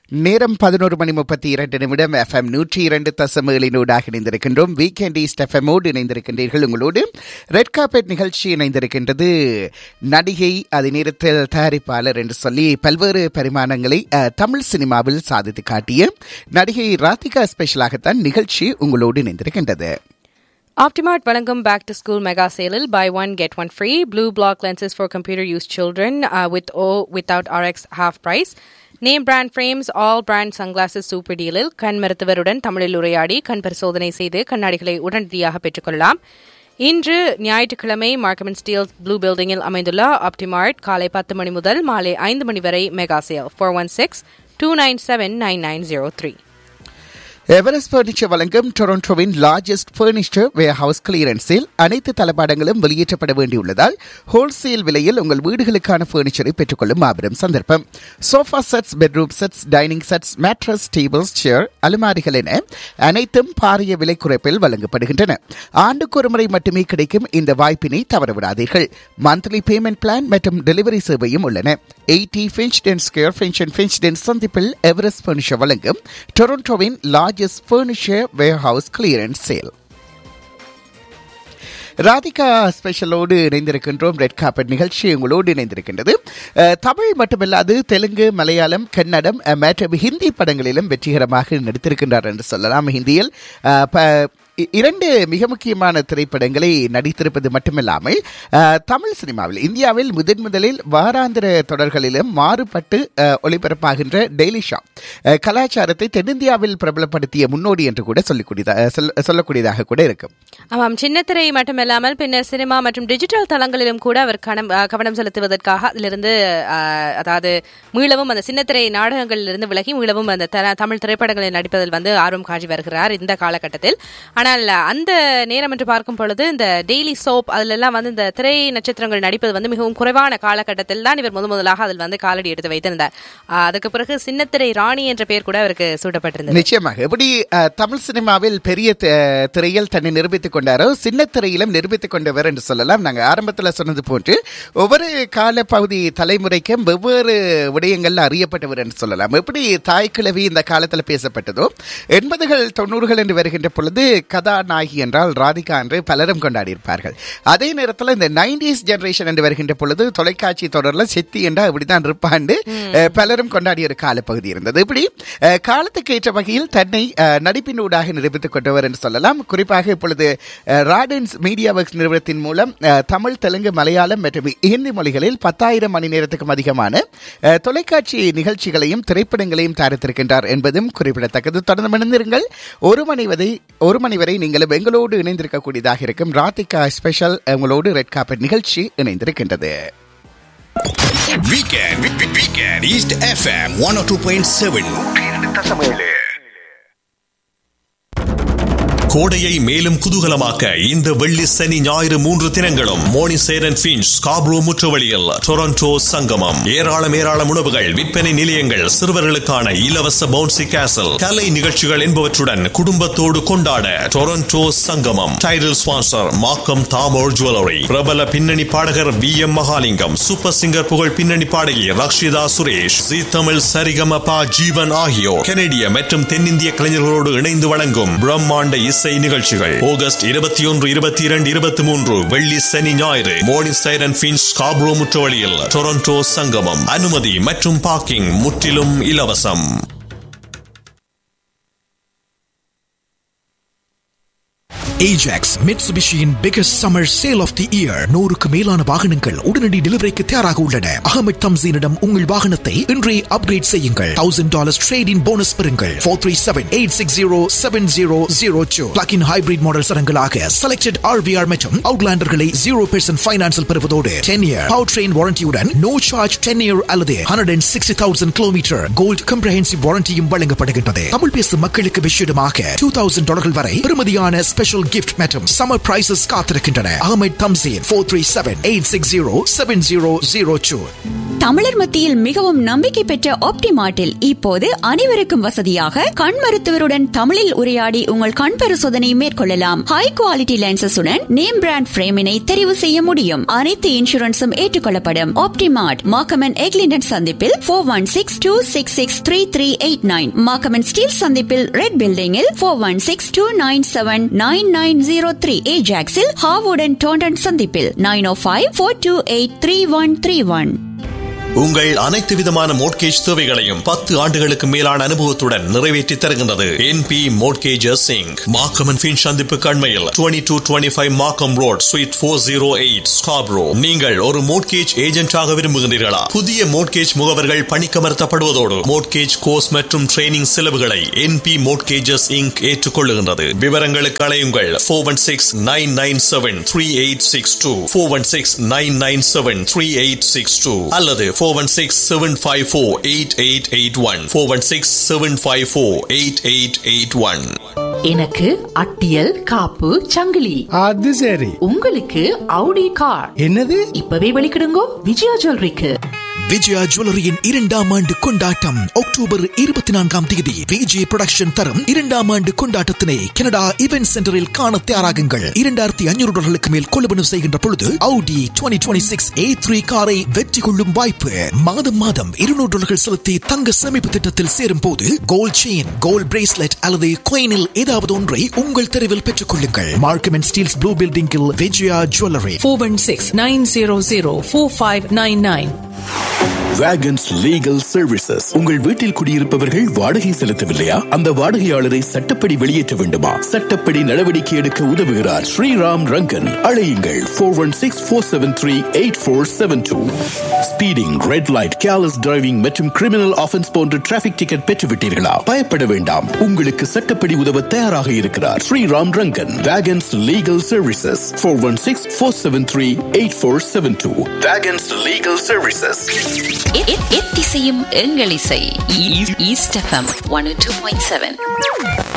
நேரம் பதினோரு மணி முப்பத்தி இரண்டு நிமிடம் எஃப்எம் நூற்றி இரண்டு தசம் ஏழினூடாக இணைந்திருக்கின்றோம் வீக்கெண்ட் ஈஸ்ட் எஃப்எம்மோடு இணைந்திருக்கின்றீர்கள் உங்களோடு ரெட் கார்பெட் நிகழ்ச்சி இணைந்திருக்கின்றது நடிகை அதே நேரத்தில் தயாரிப்பாளர் என்று சொல்லி பல்வேறு பரிமாணங்களை அஹ், தமிழ் சினிமாவில் சாதித்து காட்டிய நடிகை ராதிகா ஸ்பெஷலாகத்தான் நிகழ்ச்சி உங்களோடு இணைந்திருக்கின்றது Optimart வழங்கும் பேக் டு ஸ்கூல் மெகா சேலில் buy one get one free blue black lenses for computer use children with or without Rx half price name brand frames all brand sunglasses super டீலில் கண் மருத்துவருடன் தமிழில் உரையாடி கண் பரிசோதனை செய்து கண்ணாடிகளை உடனடியாக பெற்றுக்கொள்ளலாம் இன்று ஞாயிற்றுக்கிழமை மார்க்கமன் ஸ்டீல்ஸ் ப்ளூ பில்டிங்கில் அமைந்துள்ள ஆப்டிமார்ட் காலை பத்து மணி முதல் மாலை ஐந்து மணி வரை mega sale four one six two nine seven nine nine zero three Everest furniture வழங்கும் டொரண்டோவின் லார்ஜஸ்ட் பர்னிச்சர் வேர் ஹவுஸ் கிளியரன்ஸில் அனைத்து தளபாடங்களும் வெளியேற்றப்பட வேண்டியுள்ளதால் ஹோல்சேல் விலையில் உங்கள் வீடுகளுக்கான பர்னிச்சரை பெற்றுக்கொள்ளும் மாபெரும் சந்தர்ப்பம் sofa sets bedroom sets dining sets mattress tables chair அலுமாரிகள் என அனைத்தும் பாரிய விலை குறைப்பில் வழங்கப்படுகின்றன ஆண்டுக்கு ஒரு முறை மட்டுமே கிடைக்கும் இந்த வாய்ப்பினை தவறவிடாதீர்கள் மந்த்லி பேமெண்ட் பிளான் மற்றும் டெலிவரி சேவையும் உள்ளன eighty Finchdene square Finch Finchdene சந்திப்பில் எவரெஸ்ட் பர்னிச்சர் வழங்கும் டொரண்டோவின் largest furniture warehouse clearance sale Radhika ஸ்பெஷலோடு இணைந்திருக்கின்றோம் ரெட் கார்பெட் நிகழ்ச்சி உங்களோடு இணைந்திருக்கின்றது அஹ், தமிழ் மட்டுமல்லாது தெலுங்கு மலையாளம் கன்னடம் அஹ், மற்றும் ஹிந்தி படங்களிலும் வெற்றிகரமாக நடித்திருக்கின்றார் என்று சொல்லலாம் ஹிந்தியில் அஹ், ப- இ- இரண்டு மிக முக்கியமான திரைப்படங்களை நடித்திருப்பது மட்டுமில்லாமல் அஹ், தமிழ் சினிமாவில் இந்தியாவில் முதன் முதலில் வாராந்திர தொடர்களிலும் மாறுபட்டு அஹ், ஒளிபரப்பாகின்ற டெய்லி ஷோ அஹ், கலாச்சாரத்தை தென்னிந்தியாவில் பிரபலப்படுத்திய முன்னோடி என்று கூட சொல்லிக்கூடியதா சொல்ல- சொல்லக்கூடியதாக கூட இருக்கும் ஆமாம் சின்னத்திரை மட்டுமல்லாமல் பின்னர் சினிமா மற்றும் டிஜிட்டல் தளங்களிலும் கூட அவர் கணம் அஹ், கவனம் செலுத்துவதற்காக அதிலிருந்து அஹ், அதாவது மீளவும் அந்த சின்னத்திரை நாடகங்களிலிருந்து விலகி மீளவும் அந்த த- தமிழ் திரைப்படங்களில் நடிப்பதில் வந்து ஆர்வம் காட்டி வருகிறார் இந்த காலகட்டத்தில் ஆனால் அந்த நேரம் என்று பார்க்கும் பொழுது இந்த டெய்லி சோப் அதிலெல்லாம் வந்து இந்த திரை நட்சத்திரங்கள் நடிப்பது வந்து மிகவும் குறைவான காலகட்டத்தில் தான் இவர் முத முதலாக அதில் வந்து காலடி எடுத்து வைத்திருந்தார் அஹ், அதுக்கு பிறகு சின்னத்திரை ராணி என்ற பெயர் கூட அவருக்கு சூட்டப்பட்டிருந்தது நிச்சயமாக எப்படி அஹ், தமிழ் சினிமாவில் பெரிய த- திரையில் தன்னை நிரூபித்துக் கொண்டாரோ சின்ன திரையிலும் நிரூபித்துக் கொண்டவர் என்று சொல்லலாம் நாங்க ஆரம்பத்தில் சொன்னது போன்று ஒவ்வொரு காலப்பகுதி தலைமுறைக்கும் வெவ்வேறு விடயங்கள் அறியப்பட்டவர் என்று சொல்லலாம் எப்படி தாய் கிழவி இந்த காலத்தில் பேசப்பட்டதோ எண்பதுகள் தொண்ணூறுகள் என்று வருகின்ற பொழுது கதாநாயகி என்றால் ராதிகா என்று பலரும் கொண்டாடியிருப்பார்கள் அதே நேரத்தில் இந்த நைன்டிஸ் ஜெனரேஷன் என்று வருகின்ற பொழுது தொலைக்காட்சி தொடரில் செத்தி என்றால் இப்படிதான் இருப்பாண்டு அஹ், பலரும் கொண்டாடிய ஒரு காலப்பகுதி இருந்தது இப்படி அஹ், காலத்துக்கு ஏற்ற வகையில் தன்னை அஹ், நடிப்பினூடாக நிரூபித்துக் கொண்டவர் என்று சொல்லலாம் குறிப்பாக இப்பொழுது அஹ், ராடன்ஸ் மீடியா ஒர்க்ஸ் நிறுவனத்தின் மூலம் அஹ், தமிழ் தெலுங்கு மலையாளம் மற்றும் ஹிந்தி மொழிகளில் பத்தாயிரம் மணி நேரத்துக்கும் அதிகமான அஹ், தொலைக்காட்சி நிகழ்ச்சிகளையும் திரைப்படங்களையும் தயாரித்திருக்கின்றார் என்பதும் குறிப்பிடத்தக்கது தொடர்ந்து மணிந்திருங்கள் ஒரு மணி வரை ஒரு மணி வரை நீங்களும் எங்களோடு இணைந்திருக்கக்கூடியதாக இருக்கும் ராதிகா ஸ்பெஷல் உங்களோடு ரெட் கார்பெட் நிகழ்ச்சி இணைந்திருக்கின்றது Weekend, week- week- weekend, East FM 102.7. கோடையை மேலும் குதூகலமாக்க இந்த வெள்ளி சனி ஞாயிறு மூன்று தினங்களும் மோனிசேரன் பிஞ்ச் காப்ரோ முற்றுவழியில் டொரண்டோ சங்கமம் ஏராளம் ஏராளம் உணவுகள் விற்பனை நிலையங்கள் சிறுவர்களுக்கான இலவச பவுன்சி கேசல் கலை நிகழ்ச்சிகள் என்பவற்றுடன் குடும்பத்தோடு கொண்டாட Toronto Sangamam title sponsor Markham தாமோர் ஜுவல்லரி பிரபல பின்னணி பாடகர் V M Mahalingam super singer புகழ் பின்னணி பாடகி ரக்ஷிதா சுரேஷ் ஜி தமிழ் சரிகமபா ஜீவன் ஆகியோர் கனடிய மற்றும் தென்னிந்திய கலைஞர்களோடு இணைந்து வழங்கும் பிரம்மாண்ட இசை நிகழ்ச்சிகள் ஆகஸ்ட் இருபத்தி ஒன்று இருபத்தி இரண்டு இருபத்தி மூன்று வெள்ளி சனி ஞாயிறு மோர்னிங் சைரன் பின்ஸ் காப்ரோ முற்றுவழியில் டொரண்டோ சங்கமம் அனுமதி மற்றும் பார்க்கிங் முற்றிலும் இலவசம் Ajax Mitsubishiயின் biggest summer sale of the year நூறுக்கு மேலான வாகனங்கள் உடனடி டெலிவரிக்கு தயாராக உள்ளன அகமது தம்சீனிடம் உங்கள் வாகனத்தை இன்றே அப்கிரேட் செய்யுங்கள் thousand dollars trade in bonus பெறுங்கள் four three seven eight six zero seven zero zero two plug in hybrid model சரங்களாக செலக்டட் ஆர்விஆர் மற்றும் அவுட்லாண்டர்களை ஜீரோ பெர்சன்ட் ஃபைனான்ஸில் பெறுவதோடு டென் இயர் பவர் ட்ரெயின் வாரண்டியுடன் நோ சார்ஜ் டென் இயர் அல்லது hundred and sixty thousand kilometre gold comprehensive வாரண்டியும் வழங்கப்படுகின்றது தமிழ் பேசும் மக்களுக்கு விஷயமாக டூ தௌசண்ட் டாலர்கள் வரை பெறுமதியான ஸ்பெஷல் கோல்ட் கிஃப்ட் மற்றும் சம்மர் பிரைசஸ் காத்திருக்கின்றன Ahmed Thamseen four three seven eight six zero seven zero zero two தமிழர் மத்தியில் மிகவும் நம்பிக்கை பெற்ற ஆப்டிமார்ட்டில் இப்போது அனைவருக்கும் வசதியாக கண் மருத்துவருடன் தமிழில் உரையாடி உங்கள் கண் பரிசோதனை மேற்கொள்ளலாம் ஹை குவாலிட்டி லென்சஸுடன் நேம் பிராண்ட் பிரேமினை தெரிவு செய்ய முடியும் அனைத்து இன்சூரன்ஸும் ஏற்றுக்கொள்ளப்படும் ஆப்டிமார்ட் மாக்கமன் எக்லிண்டன் சந்திப்பில் four one six two six six three three eight nine Markham and Steeles சந்திப்பில் ரெட் பில்டிங்கில் four one six two nine seven nine nine zero three ஏஜாக்ஸில் ஹாவுடன் டோண்டன் சந்திப்பில் nine o five four two eight three one three one உங்கள் அனைத்து விதமான mortgage தேவைகளையும் பத்து ஆண்டுகளுக்கு மேலான அனுபவத்துடன் நிறைவேற்றி தருகின்றது என்பி மோட்கேஜஸ் சிங் மாக்கம் அண்ட் ஃபின் சந்திப்பு கண்மையில் twenty two twenty five Markham road suite four zero eight Scarborough நீங்கள் ஒரு மோட்கேஜ் ஏஜென்டாக விரும்புகின்றீர்களா புதிய மோட்கேஜ் முகவர்கள் பணிக்கமர்த்தப்படுவதோடு மோட்கேஜ் கோர்ஸ் மற்றும் ட்ரைனிங் செலவுகளை என்பி மோட்கேஜஸ் இங்க் ஏற்றுக்கொள்ளுகின்றது விவரங்களுக்கு அலையுங்கள் four one six nine nine seven three eight six two four one six nine nine seven three eight six two அல்லது four one six seven five four eight eight eight one four one six seven five four eight eight eight one எனக்கு அட்டியல் காப்பு சங்கிலி அது சரி உங்களுக்கு Audi car என்னது இப்பவே வெளிக்கிடுங்கோ விஜயா ஜுவல்லரிக்கு விஜயா ஜுவல்லரியின் இரண்டாம் ஆண்டு கொண்டாட்டம் அக்டோபர் இருபத்தி நான்காம் தேதி விஜே புரொடக்ஷன் தரும் இரண்டாம் ஆண்டு கொண்டாட்டத்தினை கனடா இவென்ட் சென்டரில் காண தயாராகுங்கள் இரண்டாயிரத்தி ஐநூறு டாலர்களுக்கு மேல் கொள்வனவு செய்கின்ற பொழுது Audi twenty twenty six A three காரை வெற்றி கொள்ளும் வாய்ப்பு மாதம் மாதம் இருநூறு டாலர்கள் செலுத்தி தங்க சேமிப்பு திட்டத்தில் சேரும் போது கோல்ட் செயின் கோல்ட் பிரேஸ்லெட் அல்லது கோயினில் ஏதாவது ஒன்றை உங்கள் தெருவில் பெற்றுக் கொள்ளுங்கள் மார்க்கம் அண்ட் ஸ்டீல்ஸ் ப்ளூ பில்டிங்கில் Vijaya jewellery 416-900-4599 Wagons legal services உங்கள் வீட்டில் குடியிருப்பவர்கள் வாடகை செலுத்தவில்லையா அந்த வாடகையாளரை சட்டப்படி வெளியேற்ற வேண்டுமா சட்டப்படி நடவடிக்கை எடுக்க உதவுகிறார் ஸ்ரீராம் ரங்கன் அழையுங்கள் four one six four seven three eight four seven two speeding red light careless driving மற்றும் கிரிமினல் ஆஃபென்ஸ் போன்ற டிராபிக் டிக்கெட் பெற்றுவிட்டீர்களா பயப்பட வேண்டாம் உங்களுக்கு சட்டப்படி உதவ தயாராக இருக்கிறார் Sriram Rangan Wagons legal services four one six four seven three eight four seven two Wagons legal services எத்திசையும் எங்கள் இசை east FM one two point seven